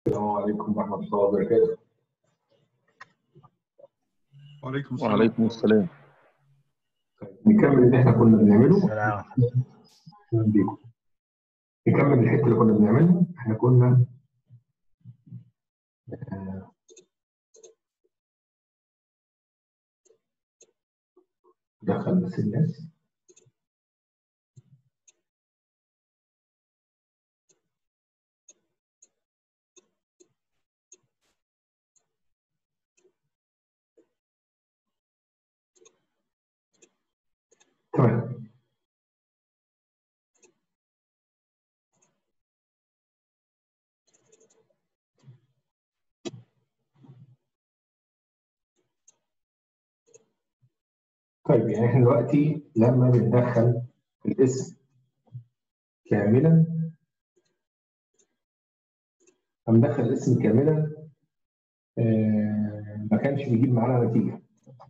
السلام عليكم ورحمة الله وبركاته. وعليكم السلام وعليكم السلام نكمل اللي احنا كنا بنعمله السلام أهلاً بيكم. نكمل الحتة اللي كنا بنعملها احنا كنا آه، دخل بس الناس تمام طيب يعني احنا دلوقتي لما بندخل الاسم كاملا هندخل الاسم كاملا آه، ما كانش بيجيب معانا نتيجة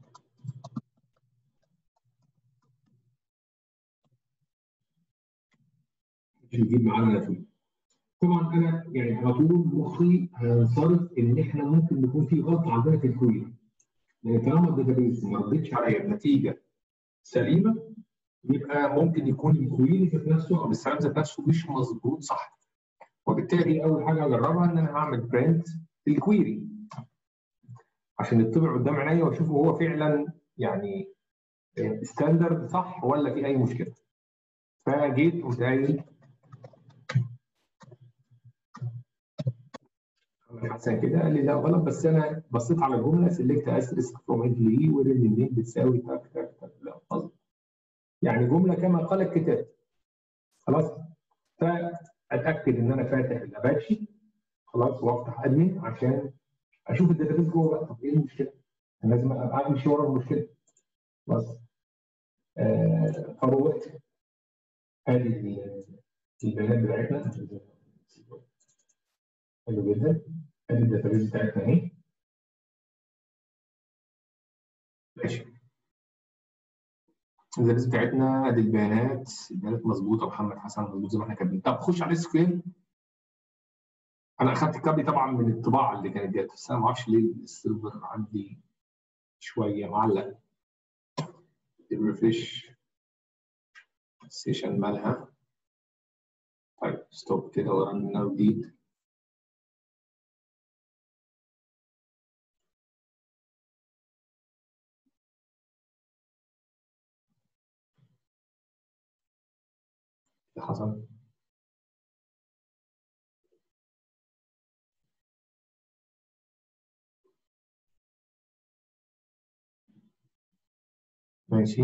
مش بيجيب معانا نتيجة طبعا انا يعني على طول مخي هينصرف ان احنا ممكن يكون في غلطه عندنا في الكويري لان طالما الداتابيز ما ردتش عليا بنتيجه سليمه يبقى ممكن يكون الكويري ذات نفسه او السلام ذات نفسه مش مظبوط صح وبالتالي اول حاجه اجربها ان انا هعمل برنت الكويري عشان يطبع قدام عينيا واشوفه هو فعلا يعني ستاندرد صح ولا في اي مشكله فجيت قمت قايل حسن كده قال لي لا غلط بس انا بصيت على الجمله سيلكت استريسك فروم انت لي وريد النيم بتساوي تك تك تك لا قصدي يعني جمله كما قال الكتاب خلاص فاتاكد ان انا فاتح الاباتشي خلاص وافتح ادمن عشان اشوف الداتابيس جوه بقى طب ايه المشكله؟ أنا لازم ابقى امشي ورا المشكله خلاص آه فروحت ادي ال- البيانات بتاعتنا حلو جدا ادي الداتابيس بتاعتنا اهي ماشي الداتابيس بتاعتنا ادي البيانات البيانات مظبوطه محمد حسن مظبوط زي ما احنا كاتبين طب خش على السكرين انا اخدت الكابي طبعا من الطباعه اللي كانت جت بس انا ما اعرفش ليه السيرفر عندي شويه معلق الريفريش السيشن مالها طيب ستوب كده ورن جديد اللي حصل ماشي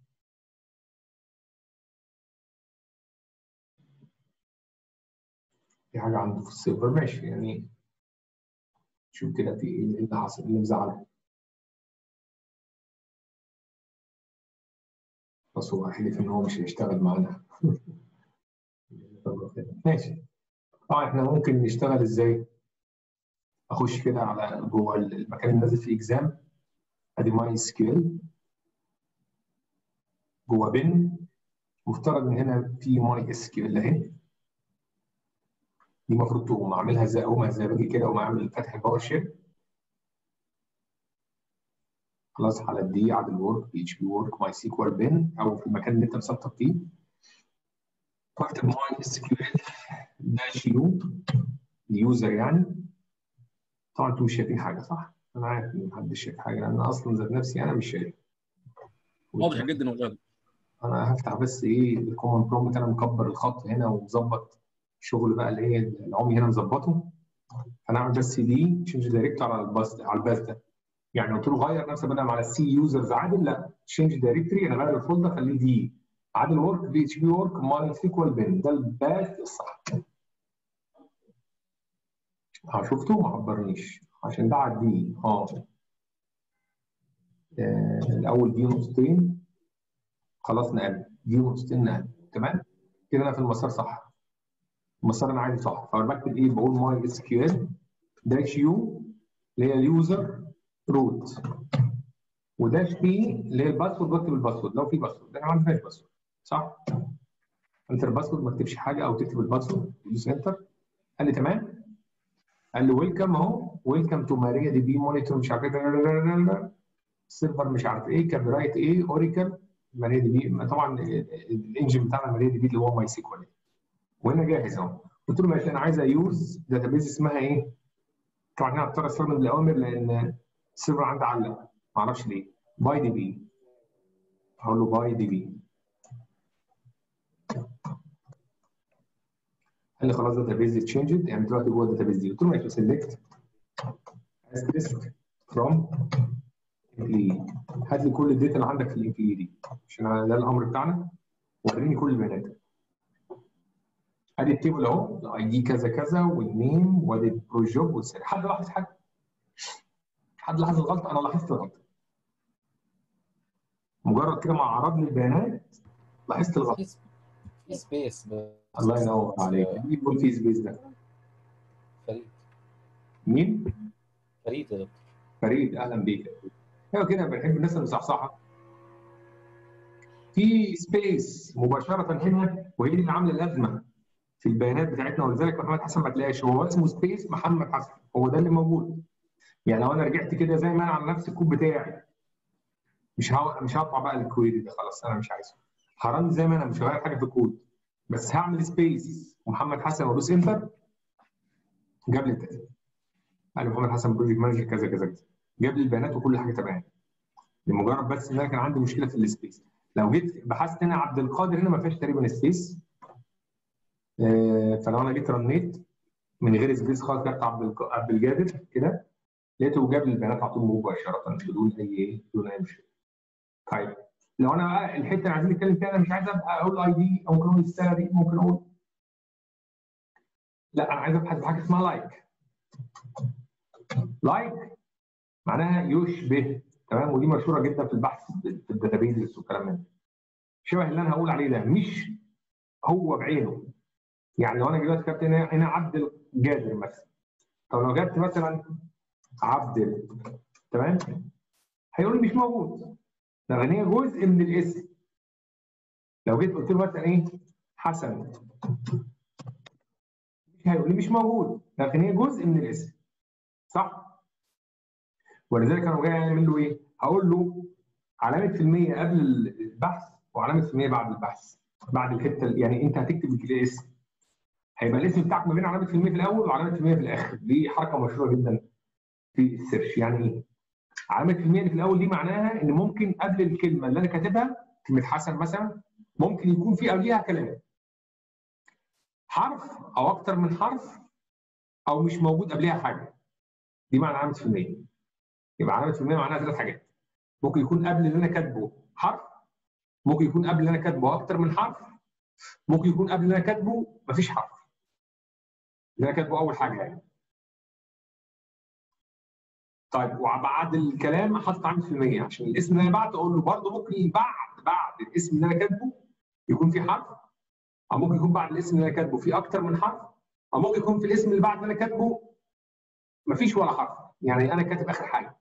في حاجة عنده في السيرفر ماشي يعني شوف كده في ايه اللي حصل اللي مزعله بس هو حلف ان هو مش هيشتغل معانا ماشي طبعا احنا ممكن نشتغل ازاي؟ اخش كده على جوه المكان اللي نازل فيه اكزام ادي ماي سكيل جوه بن مفترض ان هنا في ماي اس كيو ال اهي دي المفروض تقوم اعملها ازاي اقوم ازاي باجي كده اقوم اعمل فتح الباور شيل خلاص على الدي عدد الورك بي اتش بي ورك ماي سيكوال بن او في المكان اللي انت مسطب فيه واكتب ماي اس كيو ال داش يو اليوزر يعني طبعا انتوا مش شايفين حاجه صح؟ انا عارف ان محدش شايف حاجه لان انا اصلا ذات نفسي انا مش شايف واضح جدا والله انا هفتح بس ايه الكومن برومبت انا مكبر الخط هنا ومظبط شغل بقى اللي هي العمي هنا مظبطه هنعمل بس دي تشينج دايركت على الباس على الباس ده يعني قلت له غير نفسك بدل ما على السي يوزرز عادل لا تشينج دايركتري انا غير الفولدر خليه دي عادل ورك بي اتش بي ورك ماي سيكوال بن ده الباث الصح اه شفته ما عبرنيش عشان ده على الدي اه آه، الاول دي نقطتين خلاص نقل دي نقطتين نقل تمام كده انا في المسار صح المسار انا عادي صح فبكتب ايه بقول ماي اس كيو ال داش يو اللي هي اليوزر روت وداش بي اللي هي الباسورد واكتب الباسورد لو في باسورد احنا ما عندناش باسورد صح؟ انت الباسورد ما تكتبش حاجه او تكتب الباسورد دوس انتر قال لي تمام قال له ويلكم اهو ويلكم تو ماريا دي بي مونيتور مش عارف ايه سيرفر مش عارف ايه كان رايت ايه اوريكل ماريا دي بي طبعا الانجن بتاعنا ماريا دي بي اللي هو ماي سيكوال وهنا جاهز اهو قلت له ماشي انا عايز ايوز داتابيز اسمها ايه؟ طبعا انا هضطر استخدم الاوامر لان السيرفر عندي علق ما اعرفش ليه باي دي بي هقول له باي دي بي قال لي خلاص داتابيز تشينجد يعني دلوقتي جوه الداتابيز دي قلت له ماشي سيلكت asterisk فروم امبلي هات لي كل الداتا اللي عندك في الامبلي دي عشان ده الامر بتاعنا وريني كل البيانات ادي التيبل اهو الاي دي كذا كذا والنيم وادي البروجوب والسير حد لاحظ حاجه؟ حد لاحظ الغلطه؟ انا لاحظت الغلطه مجرد كده ما عرضني البيانات لاحظت الغلطه في سبيس الله ينور عليك مين يقول في سبيس ده؟ فريد مين؟ فريد يا دكتور فريد اهلا بيك ايوه كده بنحب الناس المصحصحه في سبيس مباشره هنا وهي دي اللي عامله الازمه في البيانات بتاعتنا ولذلك محمد حسن ما تلاقيش هو اسمه سبيس محمد حسن هو ده اللي موجود يعني لو انا رجعت كده زي ما انا على نفس الكود بتاعي مش هو... مش هطبع بقى الكويري ده خلاص انا مش عايزه هرن زي ما انا مش هغير حاجه في الكود بس هعمل سبيس ومحمد حسن وادوس انتر جاب لي الداتا قال لي محمد حسن بروجكت مانجر كذا كذا كذا جاب لي البيانات وكل حاجه تمام لمجرد بس ان انا كان عندي مشكله في السبيس لو جيت بحثت هنا عبد القادر هنا ما فيهاش تقريبا سبيس فلو انا جيت رنيت من غير سبيس خالص كتبت عبد عبد القادر كده لقيته جاب لي البيانات على طول مباشره بدون اي ايه بدون اي مشكله. طيب لو انا بقى الحته اللي عايزين نتكلم فيها انا مش عايز ابقى اقول اي دي او ممكن اقول السالري ممكن اقول لا انا عايز ابحث بحاجه اسمها لايك لايك معناها يشبه تمام ودي مشهوره جدا في البحث في الداتابيز والكلام من ده شبه اللي انا هقول عليه ده مش هو بعينه يعني لو انا دلوقتي كتبت هنا هنا عبد القادر مثلا طب لو جبت مثلا عبد تمام هيقول لي مش موجود لان هي جزء من الاسم لو جيت قلت له مثلا ايه حسن مش هيقول لي مش موجود لكن هي جزء من الاسم صح ولذلك انا جاي اعمل له ايه هقول له علامه في المية قبل البحث وعلامه في المية بعد البحث بعد الحته يعني انت هتكتب الاسم هيبقى الاسم بتاعك ما بين علامه في المية في الاول وعلامه في المية في الاخر دي حركه مشهوره جدا في السيرش يعني ايه علامه في المية اللي في الاول دي معناها ان ممكن قبل الكلمه اللي انا كاتبها كلمه حسن مثلا ممكن يكون في قبليها كلام حرف او اكتر من حرف او مش موجود قبلها حاجه دي معنى علامه في المية يبقى علامه في المية معناها ثلاث حاجات ممكن يكون قبل اللي انا كاتبه حرف ممكن يكون قبل اللي انا كاتبه اكتر من حرف ممكن يكون قبل اللي انا كاتبه مفيش حرف اللي انا كاتبه اول حاجه يعني طيب وبعد الكلام حاطط عامل في المية عشان الاسم اللي انا بعته اقول له برضه ممكن بعد بعد الاسم اللي انا كاتبه يكون في حرف او ممكن يكون بعد الاسم اللي انا كاتبه في اكتر من حرف او ممكن يكون في الاسم اللي بعد اللي انا كاتبه مفيش ولا حرف يعني انا كاتب اخر حاجه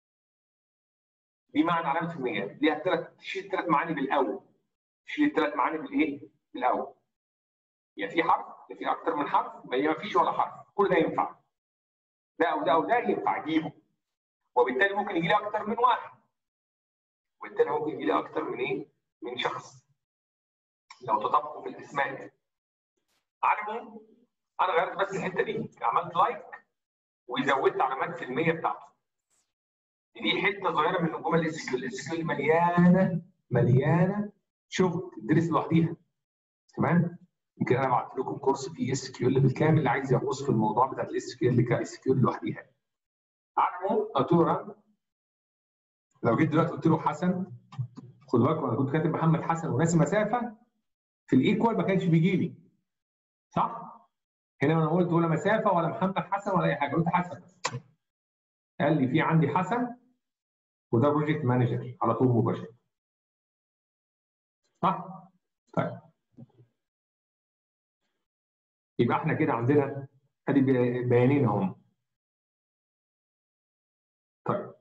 دي معنى علامه في المية ليها ثلاث تشيل ثلاث معاني بالاول تشيل الثلاث معاني بالايه؟ بالاول يا في حرف يا في اكتر من حرف يا ما فيش ولا حرف كل ده ينفع ده او ده او ده ينفع جيبه وبالتالي ممكن يجي لي اكتر من واحد وبالتالي ممكن يجي لي اكتر من ايه؟ من شخص لو تطبقوا في الاسماء عارفوا انا غيرت بس الحته دي عملت لايك وزودت علامات في المية بتاعته دي حته صغيره من الجمل الاس كيو الاس كيو مليانه مليانه شغل تدرس لوحديها تمام يمكن انا بعت لكم كورس فيه اس كيو ال بالكامل اللي عايز يغوص في الموضوع بتاع الاس كيو ال كاس كيو لوحديها عارفه قلت له لو جيت دلوقتي قلت له حسن خد بالك انا كنت كاتب محمد حسن وناسي مسافه في الايكوال ما كانش بيجي لي صح؟ هنا انا قلت ولا مسافه ولا محمد حسن ولا اي حاجه قلت حسن قال لي في عندي حسن وده بروجكت مانجر على طول مباشر صح؟ طيب يبقى احنا كده عندنا ادي بيانين اهم طيب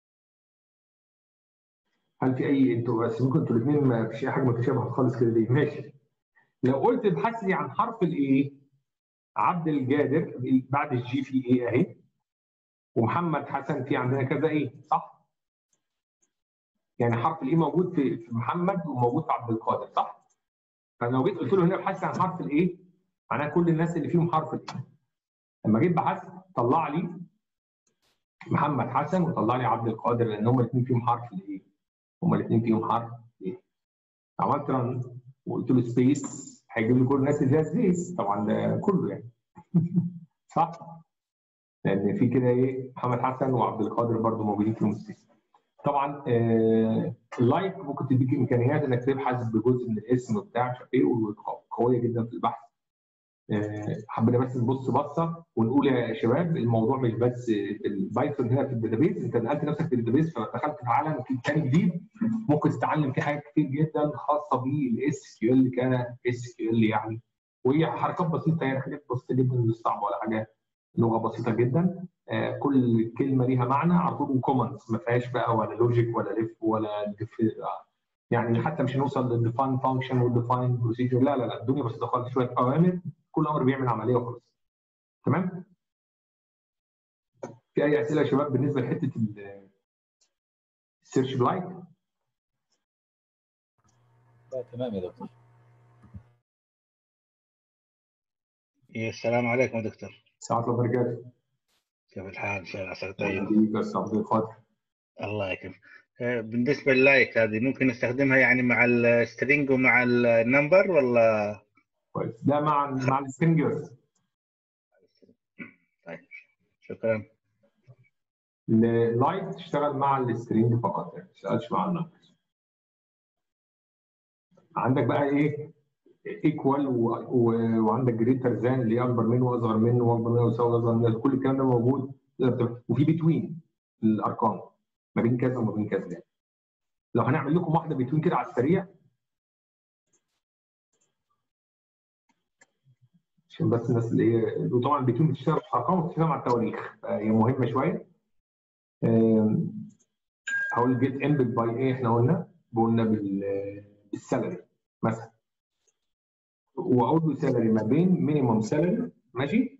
هل في اي انتوا بس ممكن انتوا الاثنين ما فيش اي حاجه متشابهه خالص كده ليه؟ ماشي لو قلت ابحث لي عن حرف الايه عبد الجادر بعد الجي في ايه اهي ومحمد حسن في عندنا كذا ايه صح؟ يعني حرف الايه موجود في في محمد وموجود في عبد القادر صح؟ فلو جيت قلت له هنا ابحث عن حرف الايه معناها كل الناس اللي فيهم حرف الايه لما جيت بحثت طلع لي محمد حسن وطلع لي عبد القادر لان هم الاثنين فيهم حرف الايه هم الاثنين فيهم حرف ايه عملت رن وقلت له سبيس هيجيب لي كل الناس اللي فيها سبيس طبعا ده كله يعني صح؟ لان في كده ايه محمد حسن وعبد القادر برضو موجودين فيهم سبيس طبعا آه اللايك ممكن تديك امكانيات انك تبحث بجزء من الاسم وبتاع مش عارف ايه وقويه جدا في البحث آه حبينا بس نبص بصه ونقول يا شباب الموضوع مش بس البايثون هنا في الداتابيز انت نقلت نفسك في الداتابيز فدخلت في عالم تاني جديد ممكن تتعلم فيه حاجات كتير جدا خاصه بالاس كيو ال كاس كيو ال يعني وهي حركات بسيطه يعني حاجات بسيطه جدا مش صعبه ولا حاجه لغه بسيطه جدا آه كل كلمه ليها معنى على طول كومنتس ما فيهاش بقى ولا لوجيك ولا ليف ولا دف... يعني حتى مش هنوصل للديفاين فانكشن والديفاين بروسيجر لا لا لا الدنيا بسيطه خالص شويه اوامر كل امر بيعمل عمليه وخلاص تمام في اي اسئله يا شباب بالنسبه لحته السيرش بلايك لا تمام يا دكتور السلام عليكم يا دكتور ساعات الله وبركاته كيف الحال؟ شيخ عساك طيب حبيبي بس عبد القادر الله يكرمك بالنسبة لللايك هذه ممكن نستخدمها يعني مع السترينج ومع النمبر ولا كويس ده مع مع السترينجرز طيب شكرا اللايك تشتغل مع السترينج فقط يعني ما تشتغلش مع النمبرز عندك بقى ايه ايكوال وعندك جريتر ذان اللي اكبر منه واصغر منه واكبر منه ويساوي اصغر منه كل الكلام ده موجود وفي بتوين الارقام ما بين كذا وما بين كذا يعني. لو هنعمل لكم واحده بتوين كده على السريع عشان بس الناس اللي هي وطبعا بتوين بتشتغل في ارقام وبتشتغل مع التواريخ هي مهمه شويه هقول جيت امبد باي ايه احنا قلنا قلنا بالسالري مثلا واقول له سالري ما بين مينيمم سالري ماشي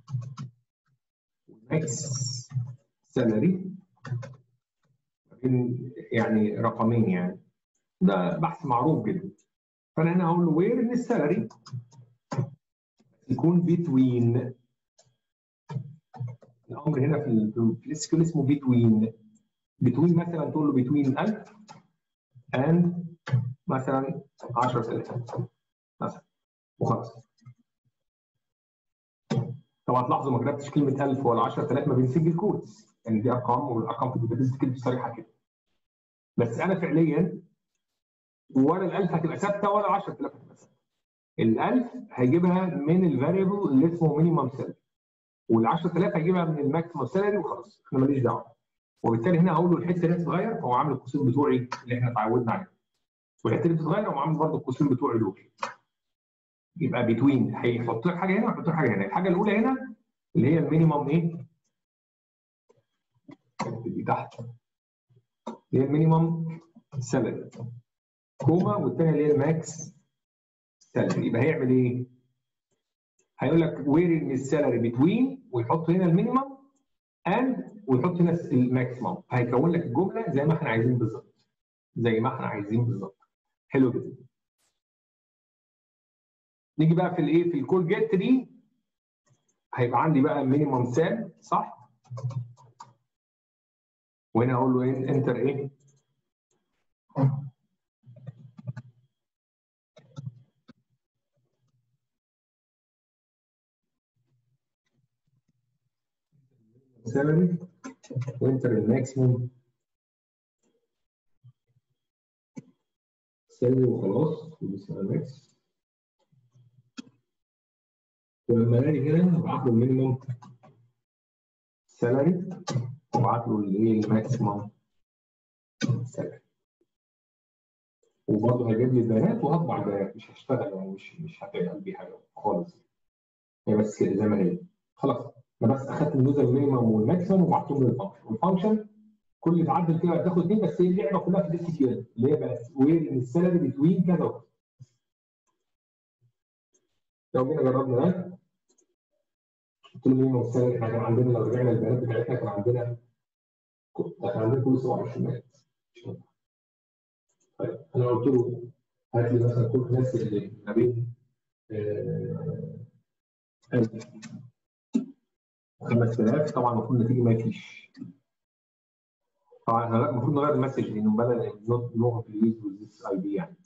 ماكس سالري ما بين يعني رقمين يعني ده بحث معروف جدا فانا هنا هقول له وير ان السالري يكون بتوين الامر هنا في في الاس كيو اسمه بتوين بتوين مثلا تقول له بتوين 1000 اند مثلا 10000 مثلا وخلاص طبعا تلاحظوا ما كتبتش كلمه 1000 ولا 10000 ما بين سنجل كودز يعني دي ارقام والارقام في الداتابيز بتكتب صريحه كده بس انا فعليا ولا ال 1000 هتبقى ثابته ولا 10000 هتبقى ثابته ال 1000 هيجيبها من الفاريبل اللي اسمه مينيمم سالري وال 10000 هيجيبها من الماكسيمم سالري وخلاص انا ماليش دعوه وبالتالي هنا هقول له الحته دي تتغير فهو عامل القوسين بتوعي اللي احنا اتعودنا عليهم والحته دي بتتغير هو عامل برضه القوسين بتوعي دول يبقى بتوين هيحط لك حاجه هنا ويحط لك حاجه هنا الحاجه الاولى هنا اللي هي المينيمم ايه اللي تحت اللي هي المينيمم سالري كوما والثانيه اللي هي الماكس سالري يبقى هيعمل ايه هيقول لك وير ان السالري بتوين ويحط هنا المينيمم اند ويحط هنا الماكسيمم هيكون لك الجمله زي ما احنا عايزين بالظبط زي ما احنا عايزين بالظبط حلو جدا نيجي بقى في الايه في الكول جيت دي هيبقى عندي بقى مينيمم سال صح وهنا اقول له ايه انتر ايه سالري وانتر الماكسيموم سالري وخلاص وبسم ماكس ولما الاقي هنا ابعت له المينيموم سالري وابعت له الايه الماكسيموم سالري وبرضه هيجيب لي البيانات وهطبع البيانات مش هشتغل يعني مش مش هتعمل بيه حاجه خالص هي بس كده زي ما هي خلاص انا بس اخدت اليوزر المينيمم والماكسيمم وبعتهم للفانكشن والفانكشن كل اللي تعدل فيها هتاخد اثنين بس هي اللعبه كلها في الاس كيو اللي هي بس وين ان السالري بتوين كذا وكذا لو جينا جربنا ده قلت له مينيمم سالري احنا كان عندنا لو رجعنا البيانات بتاعتنا كان عندنا كان عندنا كل 27 مات طيب انا قلت له هات لي مثلا كل الناس اللي ما بين آه، 1000 5000 طبعا المفروض النتيجه ما فيش طبعا احنا المفروض نغير المسج لانه بدل نوت نو امبليز وذ ذيس اي دي يعني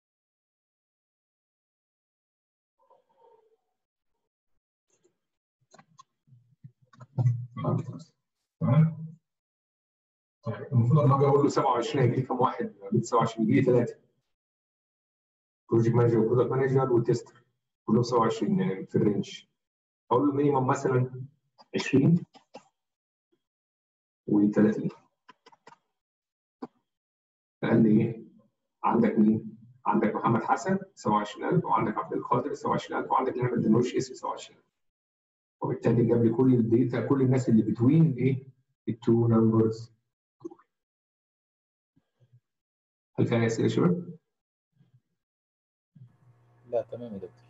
تمام طيب المفروض لما اجي اقول له 27 هيجي لي كام واحد؟ من 27 يجي لي ثلاثه بروجكت مانجر وبرودكت مانجر وتستر كلهم 27 يعني في الرينج اقول له مينيمم مثلا 20 و30 قال لي ايه؟ عندك مين؟ عندك محمد حسن 27000 وعندك عبد القادر 27000 وعندك احمد النوش اسم 27000 وبالتالي جاب لي كل الداتا كل الناس اللي بتوين ايه؟ التو نمبرز هل في اي اسئله يا شباب؟ لا تمام يا دكتور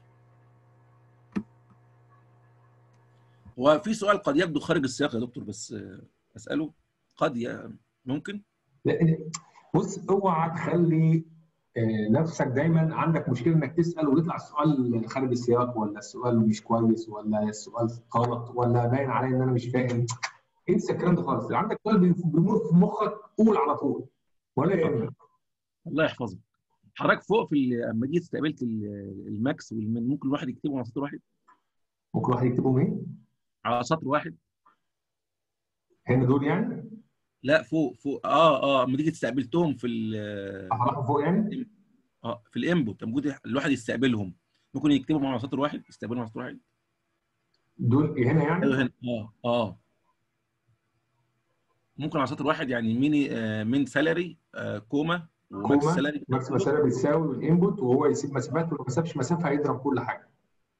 هو في سؤال قد يبدو خارج السياق يا دكتور بس آه، اساله قد ي... ممكن لا بص اوعى تخلي آه، نفسك دايما عندك مشكله انك تسال ويطلع السؤال خارج السياق ولا السؤال مش كويس ولا السؤال غلط ولا باين عليا ان انا مش فاهم انسى الكلام ده خالص لو عندك سؤال بيمر في مخك قول على طول ولا يهمك الله يحفظك حضرتك فوق في ال- لما جيت استقبلت ال- الماكس والمن ممكن الواحد يكتبه على سطر واحد ممكن واحد يكتبهم ايه؟ على سطر واحد هنا دول يعني؟ لا فوق فوق اه اه لما تيجي استقبلتهم في ال- احرقهم فوق يعني؟ اه في الانبوت لما موجود الواحد يستقبلهم ممكن يكتبهم على سطر واحد يستقبلهم على سطر واحد دول هنا يعني؟ ايوه هنا اه اه ممكن على سطر واحد يعني ميني آه من سالري آه كوما وماكس كوما سالري ماكس مسافه بتساوي الانبوت وهو يسيب مسافات ولو ما سابش مسافه هيضرب كل حاجه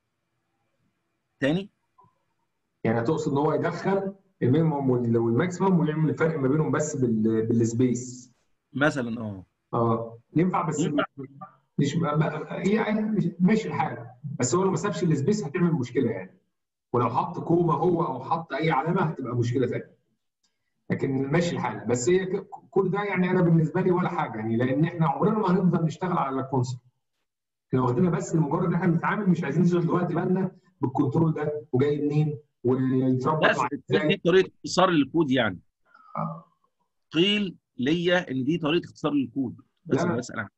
تاني يعني هتقصد ان هو يدخل المينيموم وال- والماكسيموم ويعمل الفرق ما بينهم بس بال- بالسبيس مثلا اه اه ينفع بس ينفع. مش ما- ما- هي مش- ماشي الحال بس هو لو ما سابش السبيس هتعمل مشكله يعني ولو حط كوما هو او حط اي علامه هتبقى مشكله ثانيه لكن ماشي الحال بس هي ك- كل ده يعني انا بالنسبه لي ولا حاجه يعني لان احنا عمرنا ما هنفضل نشتغل على الكونسبت احنا واخدينها بس لمجرد ان احنا بنتعامل مش عايزين نشغل دلوقتي بالنا بالكنترول ده وجاي منين ويتربط بس مع دي ازاي طريقه اختصار للكود يعني آه. قيل ليا ان دي طريقه اختصار للكود بس لا، لا. انا بسال عنها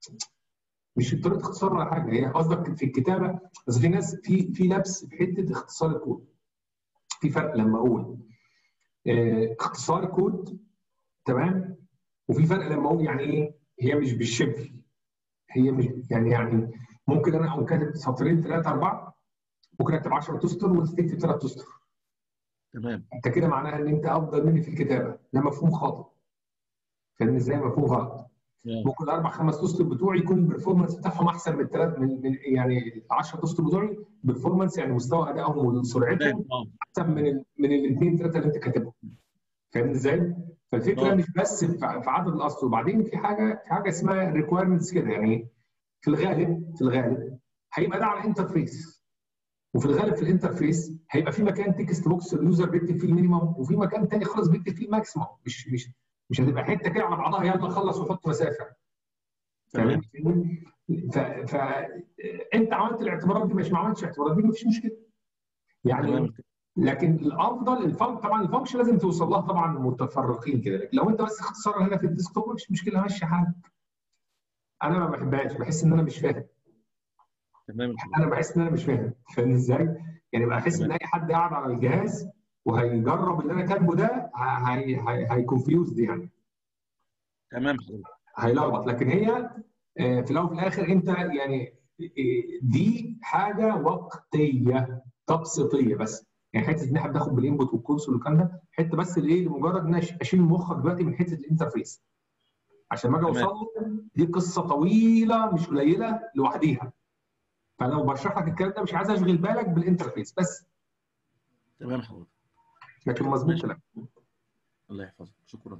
مش طريقه اختصار ولا حاجه هي قصدك في الكتابه بس في ناس في في لبس في حته اختصار الكود في فرق لما اقول آه، اختصار الكود تمام وفي فرق لما اقول يعني ايه هي مش بالشبه هي مش يعني يعني ممكن انا اقوم كاتب سطرين ثلاثه اربعه ممكن اكتب 10 اسطر وانت تكتب ثلاث اسطر تمام انت كده معناها ان انت افضل مني في الكتابه ده مفهوم خاطئ فاهم ازاي مفهوم غلط ممكن الاربع خمس اسطر بتوعي يكون البرفورمانس بتاعهم احسن من الثلاث من, من يعني 10 اسطر بتوعي برفورمانس يعني مستوى ادائهم وسرعتهم تمام اه احسن من ال من الاثنين ثلاثه اللي انت كاتبهم فاهم ازاي؟ فالفكره آه. مش بس في في عدد الاسطر وبعدين في حاجه في حاجه اسمها ريكويرمنتس كده يعني في الغالب في الغالب هيبقى ده على انترفيس وفي الغالب في الانترفيس هيبقى في مكان تكست بوكس اليوزر بيكتب فيه المينيمم وفي مكان تاني خالص بيكتب فيه الماكسيمم مش مش مش هتبقى حته كده على بعضها يلا خلص وحط مسافه تمام فاهمني؟ ف ف انت عملت الاعتبارات دي مش ما عملتش اعتبارات دي مفيش مشكله يعني تمام لكن الافضل الفانك طبعا الفانكشن لازم توصل لها طبعا متفرقين كده لكن لو انت بس اختصارها هنا في الديسكتوب مفيش مشكله ماشي حالك انا ما بحبهاش بحس ان انا مش فاهم تمام انا بحس ان انا مش فاهم فاهم ازاي؟ يعني بحس ان اي حد قاعد على الجهاز وهيجرب اللي انا كاتبه ده هي هي هيكونفيوزد يعني تمام حضرتك هيلخبط لكن هي آه، في الاول وفي الاخر انت يعني آه، دي حاجه وقتيه تبسيطيه بس يعني حته ان احنا بناخد بالانبوت والكونسول والكلام ده حته بس لايه لمجرد ان أنا اشيل مخك دلوقتي من حته الانترفيس عشان ما اجي تمام. اوصل له دي قصه طويله مش قليله لوحديها فانا لو بشرح لك الكلام ده مش عايز اشغل بالك بالانترفيس بس تمام حضرتك لكن مظبوط ماشي. كلام الله يحفظك شكرا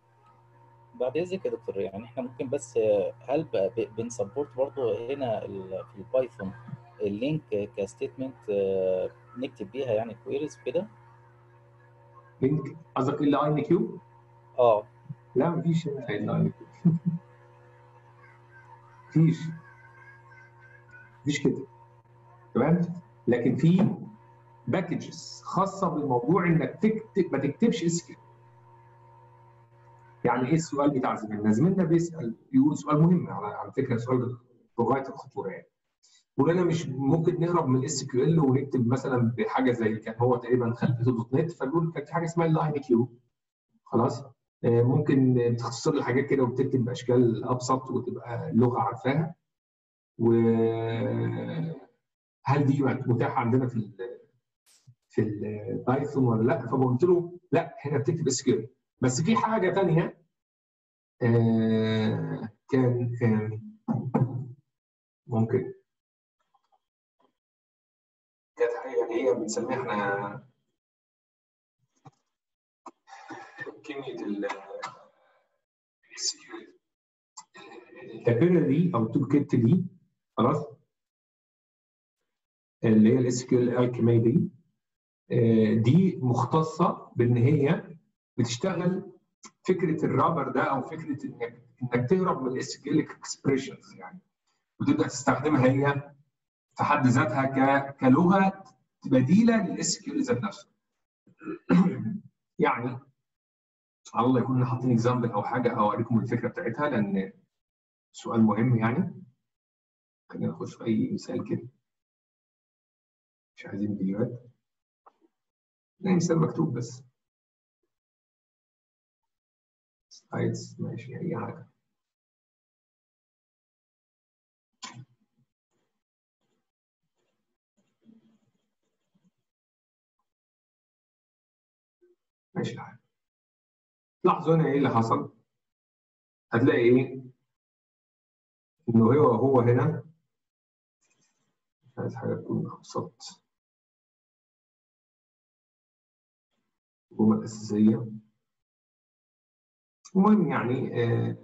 بعد اذنك يا دكتور يعني احنا ممكن بس آه، هل ب- ب- بنسبورت برضه هنا ال- في البايثون اللينك كستيتمنت نكتب بيها يعني كويريز كده لينك قصدك ال اي ان كيو؟ اه لا مفيش ال اي ان كيو مفيش مفيش كده تمام لكن في باكجز خاصه بالموضوع انك تكتب ما تكتبش اس كيو يعني ايه السؤال بتاع زميلنا؟ زميلنا بيسال بيقول سؤال مهم على على فكره سؤال بغايه الخطوره يعني. بيقول انا مش ممكن نهرب من الاس كيو ال ونكتب مثلا بحاجه زي كان هو تقريبا خلفيه دوت نت فبيقول كان في حاجه اسمها اللاين كيو خلاص آه، ممكن تختصر لي حاجات كده وبتكتب باشكال ابسط وتبقى لغه عارفاها وهل دي متاحه عندنا في ال في البايثون ولا لا فقلت له لا هنا بتكتب اس كيو بس في حاجه ثانيه آه كان كان ممكن كانت يعني هي بنسميها احنا كميه ال التابيرا دي او التول كيت دي خلاص اللي هي الاس كيو ال الكيمي دي آه، دي مختصه بان هي بتشتغل فكره الرابر ده او فكره انك انك تهرب من الاس كيو ال اكسبريشنز يعني وتبدا تستخدمها هي في حد ذاتها ك- كلغه بديله للاس كيو ال ذات نفسه. يعني على الله يكون حاطين اكزامبل او حاجه او اوريكم الفكره بتاعتها لان سؤال مهم يعني خلينا نخش في اي مثال كده مش عايزين فيديوهات لا مثال مكتوب بس سلايدز ماشي اي حاجه ماشي الحال لاحظوا هنا ايه اللي حصل هتلاقي ايه انه هو هو هنا عايز حاجه تكون ابسط الجمل الاساسيه المهم يعني آه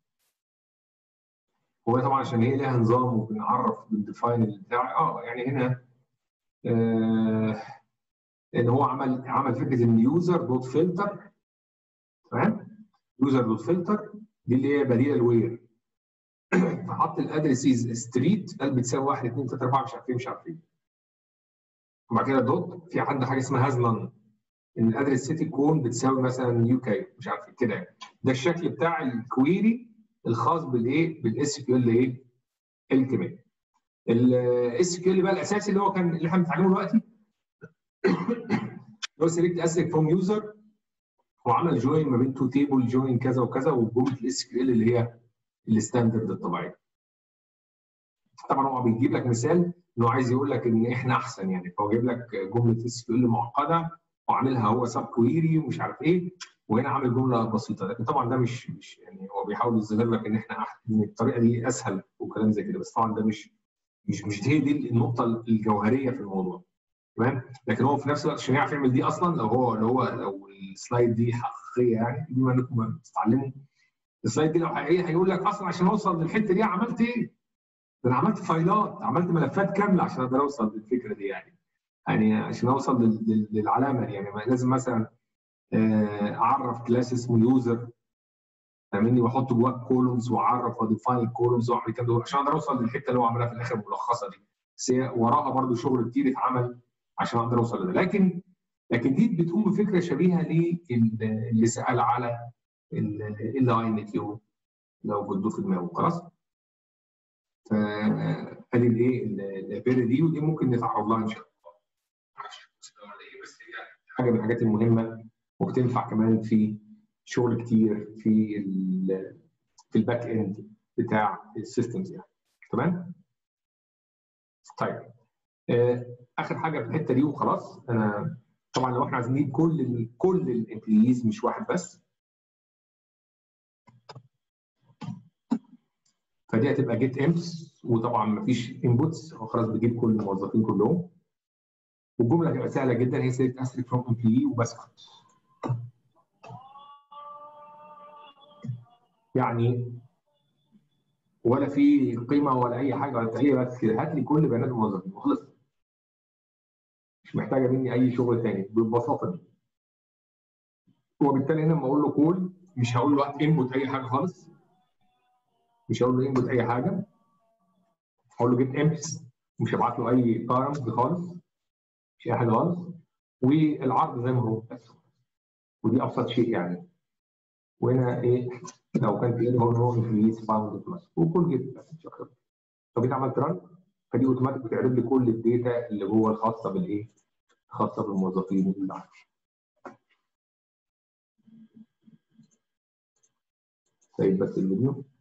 هو طبعا عشان هي لها نظام وبنعرف بنديفاين البتاع اه يعني هنا آه ان هو عمل عمل فكره ان يوزر دوت فلتر تمام يوزر دوت فلتر دي اللي هي بديله الوير فحط الادرسيز ستريت قال بتساوي 1 2 3 4 مش عارف ايه مش عارف ايه وبعد كده دوت في عندنا حاجه اسمها هازلان ان الادرس سيتي كون بتساوي مثلا يو كي مش عارف كده يعني ده الشكل بتاع الكويري الخاص بالايه بالاس كيو ال ايه الكيمياء الاس كيو ال بقى الاساسي اللي هو كان اللي احنا بنتعلمه دلوقتي هو سيلكت اسك فروم يوزر وعمل جوين ما بين تو تيبل جوين كذا وكذا وجمله الاس كيو ال اللي هي الستاندرد الطبيعيه طبعا هو بيجيب لك مثال انه عايز يقول لك ان احنا احسن يعني فهو جايب لك جمله اس كيو ال معقده وعاملها هو سب كويري ومش عارف ايه وهنا عامل جمله بسيطه لكن طبعا ده مش مش يعني هو بيحاول يظهر لك ان احنا أحسن ان الطريقه دي اسهل وكلام زي كده بس طبعا ده مش مش مش هي دي النقطه الجوهريه في الموضوع تمام لكن هو في نفس الوقت عشان يعرف يعمل دي اصلا لو هو لو هو لو السلايد دي حقيقيه يعني بما انكم بتتعلموا السلايد دي لو حقيقيه هيقول لك اصلا عشان اوصل للحته دي عملت ايه؟ ده انا عملت فايلات عملت ملفات كامله عشان اقدر اوصل للفكره دي يعني يعني عشان اوصل لل- لل- للعلامه دي يعني ما لازم مثلا آه، اعرف كلاس اسمه يوزر فاهمني واحط جواه كولومز واعرف واديفاين الكولومز واعمل الكلام ده عشان اقدر اوصل للحته اللي هو عملها في الاخر الملخصه دي بس هي وراها برضو شغل كتير اتعمل عشان اقدر اوصل لده لكن لكن دي بتقوم بفكره شبيهه للي سال على ال اي ان كيو لو بدوه في دماغه خلاص فادي الايه الابيري دي ودي ممكن نتعرض لها ان شاء الله معرفش ولا ايه بس هي حاجه من الحاجات المهمه وبتنفع كمان في شغل كتير في ال في الباك اند بتاع السيستمز يعني تمام طيب آه، اخر حاجه في الحته دي وخلاص انا طبعا لو احنا عايزين نجيب كل ال كل الامبلويز مش واحد بس فدي هتبقى جيت امس وطبعا مفيش انبوتس هو خلاص بيجيب كل الموظفين كلهم والجمله هتبقى سهله جدا هي سيلكت اسرك فروم امبلوي وبسكت يعني ولا في قيمه ولا اي حاجه ولا هي بس كده هات لي كل بيانات الموظفين وخلص مش محتاجه مني اي شغل تاني بالبساطه دي وبالتالي هنا لما اقول له كول مش هقول له انبوت اي حاجه خالص مش هقول له انبوت اي حاجه هقول له جيت امبس مش هبعت له اي بارامز خالص مش اي حاجه خالص والعرض زي ما هو بس ودي ابسط شيء يعني وهنا ايه لو كان في ايه هو هو انكريز باوند بلس وكل جيت بس مش اكتر طب جيت عملت ران فدي اوتوماتيك بتعرض لي كل الداتا اللي جوه الخاصه بالايه؟ الخاصه بالموظفين اللي عندي سيب بس الفيديو